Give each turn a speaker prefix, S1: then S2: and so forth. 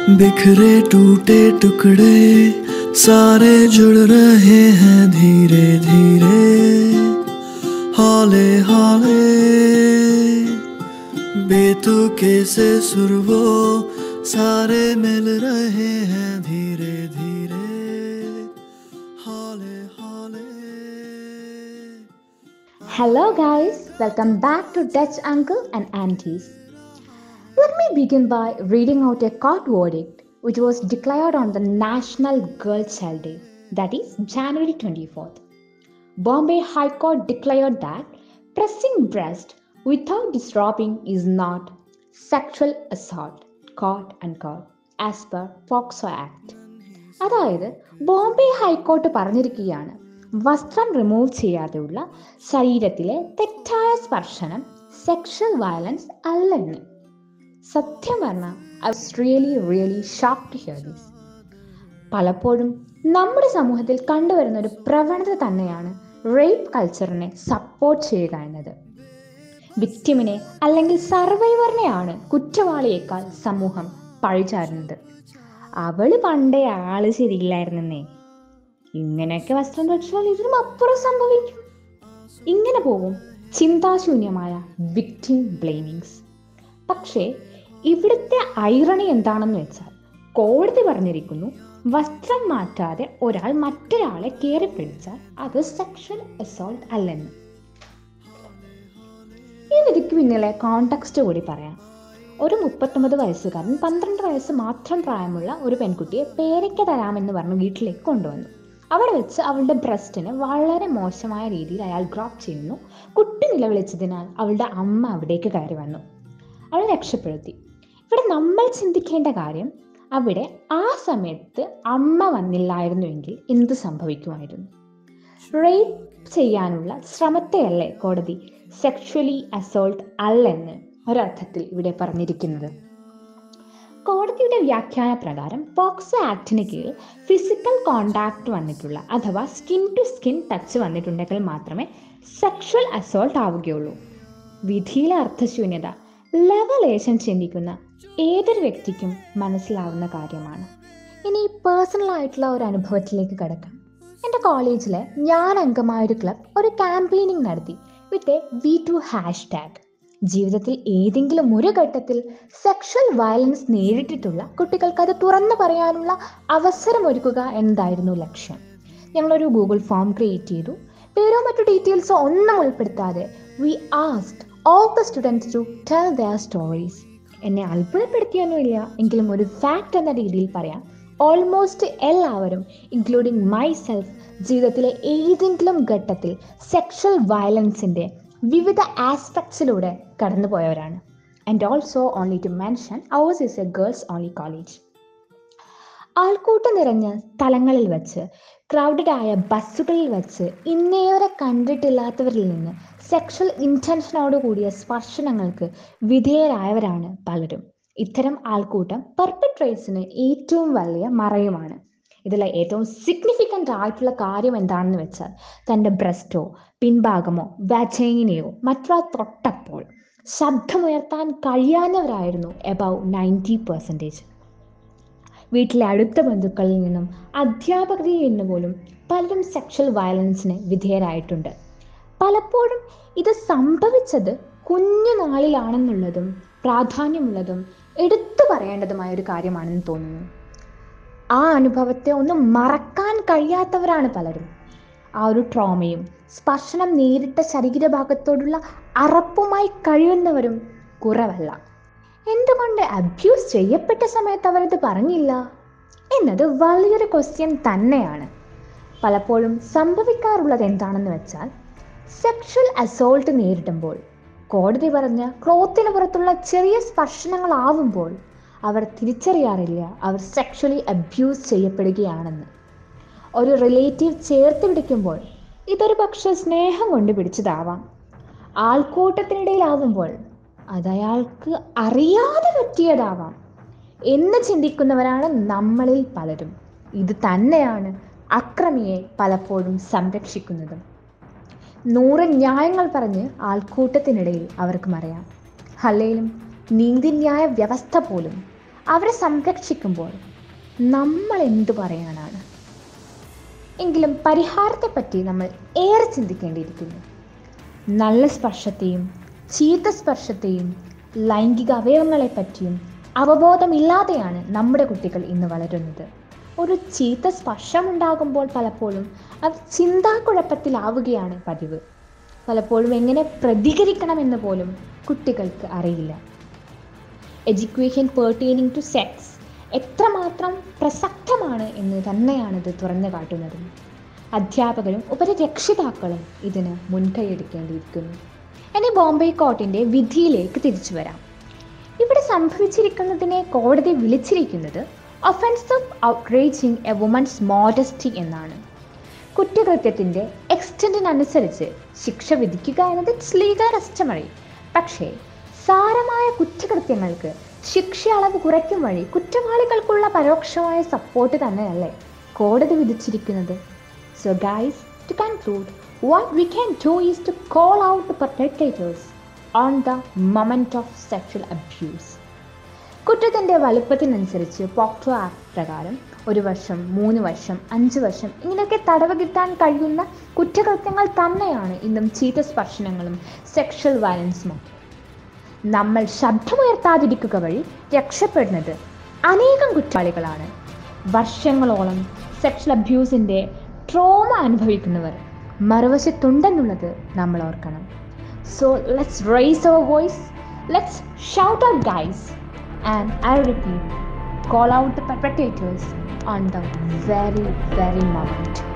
S1: बिखरे टूटे टुकड़े सारे जुड़ रहे हैं धीरे धीरे हौले हौले बेतुके से सुर वो सारे मिल रहे हैं धीरे धीरे हौले हौले
S2: Hello, guys. Welcome back to Dutch Uncle and Aunties. Let me begin by reading out a court verdict which was declared on the National Girl Child Day, that is January 24th. Bombay High Court declared that pressing breast without disrobing is not sexual assault, quote unquote, as per POXO Act. അതായത് Bombay high court പറഞ്ഞിരിക്കുകയാണ് വസ്ത്രം remove ചെയ്യാതെയുള്ള ശരീരത്തിലെ തെറ്റായ സ്പർശനം sexual violence അല്ലെന്ന് സത്യം പറഞ്ഞാൽ I was really really shock to hear this പലപ്പോഴും നമ്മുടെ സമൂഹത്തിൽ കണ്ടുവരുന്ന ഒരു പ്രവണത തന്നെയാണ് റേപ്പ് കൾച്ചറിനെ സപ്പോർട്ട് ചെയ്യുക എന്നത് വിക്ടിമിനെ അല്ലെങ്കിൽ സർവൈവറിനെയാണ് കുറ്റവാളിയേക്കാൾ സമൂഹം പഴിചാരുന്നത് അവള് പണ്ടേ ആള് ശരിയില്ലായിരുന്നേ ഇങ്ങനെയൊക്കെ വസ്ത്രം ധരിച്ചാൽ ഇതിനും അപ്പുറം സംഭവിക്കും ഇങ്ങനെ പോകും ചിന്താശൂന്യമായ വിക്ടിം ബ്ലെയിമിങ്സ് പക്ഷേ ഇവിടുത്തെ ഐറണി എന്താണെന്ന് വെച്ചാൽ കോടതി പറഞ്ഞിരിക്കുന്നു വസ്ത്രം മാറ്റാതെ ഒരാൾ മറ്റൊരാളെ കയറി പിടിച്ചാൽ അത് സെക്ഷൽ അസോൾട്ട് അല്ലെന്ന് ഈ വിധിക്ക് പിന്നിലെ കോണ്ടെക്സ്റ്റ് കൂടി പറയാം ഒരു മുപ്പത്തൊമ്പത് വയസ്സുകാരൻ പന്ത്രണ്ട് വയസ്സ് മാത്രം പ്രായമുള്ള ഒരു പെൺകുട്ടിയെ പേരയ്ക്ക തരാമെന്ന് പറഞ്ഞ് വീട്ടിലേക്ക് കൊണ്ടുവന്നു അവിടെ വെച്ച് അവളുടെ ബ്രസ്റ്റിന് വളരെ മോശമായ രീതിയിൽ അയാൾ ഡ്രോപ്പ് ചെയ്യുന്നു കുട്ടി നിലവിളിച്ചതിനാൽ അവളുടെ അമ്മ അവിടേക്ക് കയറി വന്നു അവൾ രക്ഷപ്പെടുത്തി ഇവിടെ നമ്മൾ ചിന്തിക്കേണ്ട കാര്യം അവിടെ ആ സമയത്ത് അമ്മ വന്നില്ലായിരുന്നുവെങ്കിൽ എന്ത് സംഭവിക്കുമായിരുന്നു റേപ്പ് ചെയ്യാനുള്ള ശ്രമത്തെയല്ലേ കോടതി സെക്ഷലി അസോൾട്ട് അല്ലെന്ന് ഒരർത്ഥത്തിൽ ഇവിടെ പറഞ്ഞിരിക്കുന്നത് കോടതിയുടെ വ്യാഖ്യാന പ്രകാരം പോക്സോ ആക്ടിന് കീഴിൽ ഫിസിക്കൽ കോണ്ടാക്ട് വന്നിട്ടുള്ള അഥവാ സ്കിൻ ടു സ്കിൻ ടച്ച് വന്നിട്ടുണ്ടെങ്കിൽ മാത്രമേ സെക്ഷൽ അസോൾട്ട് ആവുകയുള്ളൂ വിധിയിലെ അർത്ഥശൂന്യത ലെവലേശം ചിന്തിക്കുന്ന ഏതൊരു വ്യക്തിക്കും മനസ്സിലാവുന്ന കാര്യമാണ് ഇനി പേഴ്സണൽ ആയിട്ടുള്ള ഒരു അനുഭവത്തിലേക്ക് കിടക്കാം എൻ്റെ കോളേജിൽ ഞാൻ അംഗമായ ഒരു ക്ലബ് ഒരു ക്യാമ്പയിനിങ് നടത്തി with a we too hash tag ജീവിതത്തിൽ ഏതെങ്കിലും ഒരു ഘട്ടത്തിൽ സെക്ഷൽ വയലൻസ് നേരിട്ടിട്ടുള്ള കുട്ടികൾക്ക് അത് തുറന്നു പറയാനുള്ള അവസരം ഒരുക്കുക എന്നതായിരുന്നു ലക്ഷ്യം ഞങ്ങളൊരു ഗൂഗിൾ ഫോം ക്രിയേറ്റ് ചെയ്തു പേരോ മറ്റു ഡീറ്റെയിൽസോ ഒന്നും ഉൾപ്പെടുത്താതെ we asked all the students to tell their stories എന്നെ അത്ഭുതപ്പെടുത്തിയൊന്നുമില്ല എങ്കിലും ഒരു ഫാക്ട് എന്ന രീതിയിൽ പറയാം ഓൾമോസ്റ്റ് എല്ലാവരും ഇൻക്ലൂഡിങ് മൈ സെൽഫ് ജീവിതത്തിലെ ഏതെങ്കിലും ഘട്ടത്തിൽ സെക്ഷൽ വയലൻസിൻ്റെ വിവിധ ആസ്പെക്ട്സിലൂടെ കടന്നുപോയവരാണ് and also only to mention ours is a girls only college ആൾക്കൂട്ടം നിറഞ്ഞ സ്ഥലങ്ങളിൽ വെച്ച് ക്രൗഡഡ് ആയ ബസ്സുകളിൽ വെച്ച് ഇന്നേവരെ കണ്ടിട്ടില്ലാത്തവരിൽ നിന്ന് സെക്ഷൽ ഇൻറ്റൻഷനോട് കൂടിയ സ്പർശനങ്ങൾക്ക് വിധേയരായവരാണ് പലരും ഇത്തരം ആൾക്കൂട്ടം പെർപ്പട്രേറ്റ്സിന് ഏറ്റവും വലിയ മറയുമാണ് ഇതിലെ ഏറ്റവും സിഗ്നിഫിക്കൻ്റ് ആയിട്ടുള്ള കാര്യം എന്താണെന്ന് വെച്ചാൽ തൻ്റെ ബ്രസ്റ്റോ പിൻഭാഗമോ വചൈനയോ മറ്റൊരാൾ തൊട്ടപ്പോൾ ശബ്ദമുയർത്താൻ കഴിയാത്തവരായിരുന്നു എബവ് നയൻറ്റി പെർസെൻറ്റേജ് വീട്ടിലെ അടുത്ത ബന്ധുക്കളിൽ നിന്നും അധ്യാപകരിൽ നിന്ന് പോലും പലരും സെക്ഷൽ വയലൻസിന് വിധേയരായിട്ടുണ്ട് പലപ്പോഴും ഇത് സംഭവിച്ചത് കുഞ്ഞുനാളിലാണെന്നുള്ളതും പ്രാധാന്യമുള്ളതും എടുത്തു പറയേണ്ടതുമായ ഒരു കാര്യമാണെന്ന് തോന്നുന്നു ആ അനുഭവത്തെ ഒന്നും മറക്കാൻ കഴിയാത്തവരാണ് പലരും ആ ഒരു ട്രോമയും സ്പർശനം നേരിട്ട ശരീരഭാഗത്തോടുള്ള അറപ്പുമായി കഴിയുന്നവരും കുറവല്ല എന്തുകൊണ്ട് അബ്യൂസ് ചെയ്യപ്പെട്ട സമയത്ത് അവരത് പറഞ്ഞില്ല എന്നത് വലിയൊരു ക്വസ്റ്റ്യൻ തന്നെയാണ് പലപ്പോഴും സംഭവിക്കാറുള്ളത് എന്താണെന്ന് വെച്ചാൽ സെക്ഷൽ അസോൾട്ട് നേരിടുമ്പോൾ കോടതി പറഞ്ഞ ക്ലോത്തിന് പുറത്തുള്ള ചെറിയ സ്പർശനങ്ങളാവുമ്പോൾ അവർ തിരിച്ചറിയാറില്ല അവർ സെക്ഷലി അബ്യൂസ് ചെയ്യപ്പെടുകയാണെന്ന് ഒരു റിലേറ്റീവ് ചേർത്ത് പിടിക്കുമ്പോൾ ഇതൊരു പക്ഷെ സ്നേഹം കൊണ്ട് പിടിച്ചതാവാം ആൾക്കൂട്ടത്തിനിടയിലാവുമ്പോൾ അത് അയാൾക്ക് അറിയാതെ പറ്റിയതാവാം എന്ന് ചിന്തിക്കുന്നവരാണ് നമ്മളിൽ പലരും ഇത് തന്നെയാണ് അക്രമിയെ പലപ്പോഴും സംരക്ഷിക്കുന്നതും നൂറ് ന്യായങ്ങൾ പറഞ്ഞ് ആൾക്കൂട്ടത്തിനിടയിൽ അവർക്ക് മറിയാം അല്ലെങ്കിലും നീതിന്യായ വ്യവസ്ഥ പോലും അവരെ സംരക്ഷിക്കുമ്പോൾ നമ്മൾ എന്തു പറയാനാണ് എങ്കിലും പരിഹാരത്തെപ്പറ്റി നമ്മൾ ഏറെ ചിന്തിക്കേണ്ടിയിരിക്കുന്നു നല്ല സ്പർശത്തെയും ചീത്ത സ്പർശത്തെയും ലൈംഗിക അവയവങ്ങളെപ്പറ്റിയും അവബോധമില്ലാതെയാണ് നമ്മുടെ കുട്ടികൾ ഇന്ന് വളരുന്നത് ഒരു ചീത്ത സ്പർശമുണ്ടാകുമ്പോൾ പലപ്പോഴും അത് ചിന്താക്കുഴപ്പത്തിലാവുകയാണ് പതിവ് പലപ്പോഴും എങ്ങനെ പ്രതികരിക്കണമെന്ന് പോലും കുട്ടികൾക്ക് അറിയില്ല എഡ്യൂക്കേഷൻ പേർട്ടീനിങ് ടു സെക്സ് എത്രമാത്രം പ്രസക്തമാണ് എന്ന് തന്നെയാണിത് തുറന്നു കാട്ടുന്നത് അധ്യാപകരും ഉപരരക്ഷിതാക്കളും ഇതിന് മുൻകൈയെടുക്കേണ്ടിയിരിക്കുന്നു ഇനി ബോംബെ കോർട്ടിൻ്റെ വിധിയിലേക്ക് തിരിച്ചു വരാം ഇവിടെ സംഭവിച്ചിരിക്കുന്നതിനെ കോടതി വിളിച്ചിരിക്കുന്നത് offence of outraging a woman's modesty എന്നാണ് കുറ്റകൃത്യത്തിൻ്റെ എക്സ്റ്റൻറ്റിനനുസരിച്ച് ശിക്ഷ വിധിക്കുക എന്നത് ഇറ്റ്സ് ലീഗൽ കസ്റ്റമറി പക്ഷേ സാരമായ കുറ്റകൃത്യങ്ങൾക്ക് ശിക്ഷ അളവ് കുറയ്ക്കും വഴി കുറ്റവാളികൾക്കുള്ള പരോക്ഷമായ സപ്പോർട്ട് തന്നെയല്ലേ കോടതി വിധിച്ചിരിക്കുന്നത് so guys to conclude what we can do is to call out the perpetrators on the moment of sexual abuse കുറ്റത്തിൻ്റെ വലുപ്പത്തിനനുസരിച്ച് പോക്ടോ ആക്ട് പ്രകാരം ഒരു വർഷം മൂന്ന് വർഷം അഞ്ച് വർഷം ഇങ്ങനെയൊക്കെ തടവ് കിട്ടാൻ കഴിയുന്ന കുറ്റകൃത്യങ്ങൾ തന്നെയാണ് ഇന്നും ചീത്ത സ്പർശനങ്ങളും സെക്ഷൽ വയലൻസും ഒക്കെ നമ്മൾ ശബ്ദമുയർത്താതിരിക്കുക വഴി രക്ഷപ്പെടുന്നത് അനേകം കുറ്റവാളികളാണ് വർഷങ്ങളോളം സെക്ഷൽ അബ്യൂസിൻ്റെ ട്രോമ അനുഭവിക്കുന്നവർ മറുവശത്തുണ്ടെന്നുള്ളത് നമ്മൾ ഓർക്കണം so let's raise our voice let's shout out guys and I repeat, call out the perpetrators on the very, very moment.